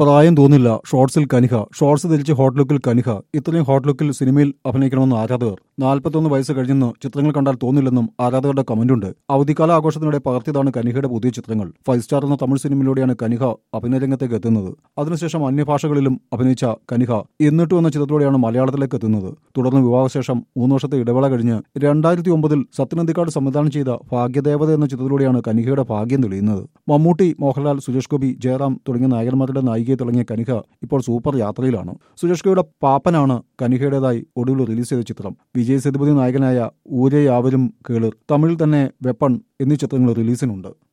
പ്രായം തോന്നില്ല ഷോർട്സിൽ കനിഹ ഷോർട്സ് ധരിച്ച് ഹോട്ട് ലുക്കിൽ കനിഹ ഇത്രയും ഹോട്ട് ലുക്കിൽ സിനിമയിൽ അഭിനയിക്കണമെന്ന് ആരാധകർ നാൽപ്പത്തൊന്ന് വയസ്സ് കഴിഞ്ഞെന്ന് ചിത്രങ്ങൾ കണ്ടാൽ തോന്നില്ലെന്നും ആരാധകരുടെ കമന്റുണ്ട് അവധിക്കാല ആഘോഷത്തിനിടെ പകർത്തിയതാണ് കനിഹയുടെ പുതിയ ചിത്രങ്ങൾ ഫൈവ് സ്റ്റാർ എന്ന തമിഴ് സിനിമയിലൂടെയാണ് കനിഹ അഭിനയരംഗത്തേക്ക് എത്തുന്നത് അതിനുശേഷം അന്യഭാഷകളിലും അഭിനയിച്ച കനിഹ എന്നിട്ടും എന്ന ചിത്രത്തിലൂടെയാണ് മലയാളത്തിലേക്ക് എത്തുന്നത് തുടർന്ന് വിവാഹശേഷം മൂന്ന് വർഷത്തെ ഇടവേള കഴിഞ്ഞ് രണ്ടായിരത്തി ഒമ്പതിൽ സത്യനന്ദിക്കാട് സംവിധാനം ചെയ്ത ഭാഗ്യദേവത എന്ന ചിത്രത്തിലൂടെയാണ് കനിഹയുടെ ഭാഗ്യം തെളിയുന്നത് മമ്മൂട്ടി മോഹൻലാൽ സുരേഷ് ഗോപി ജയറാം തുടങ്ങിയ നായകന്മാരുടെ നായികയെ തുടങ്ങിയ കനിഹ ഇപ്പോൾ സൂപ്പർ യാത്രയിലാണ് സുരേഷ് ഗോപിയുടെ പാപ്പനാണ് കനിഹയുടേതായി ഒടുവിൽ റിലീസ് ചെയ്ത ചിത്രം വിജയ് സേതുപതി നായകനായ ഊരെ യാവരും കേളിർ തമിഴിൽ തന്നെ വെപ്പൺ എന്നീ ചിത്രങ്ങൾ റിലീസിനുണ്ട്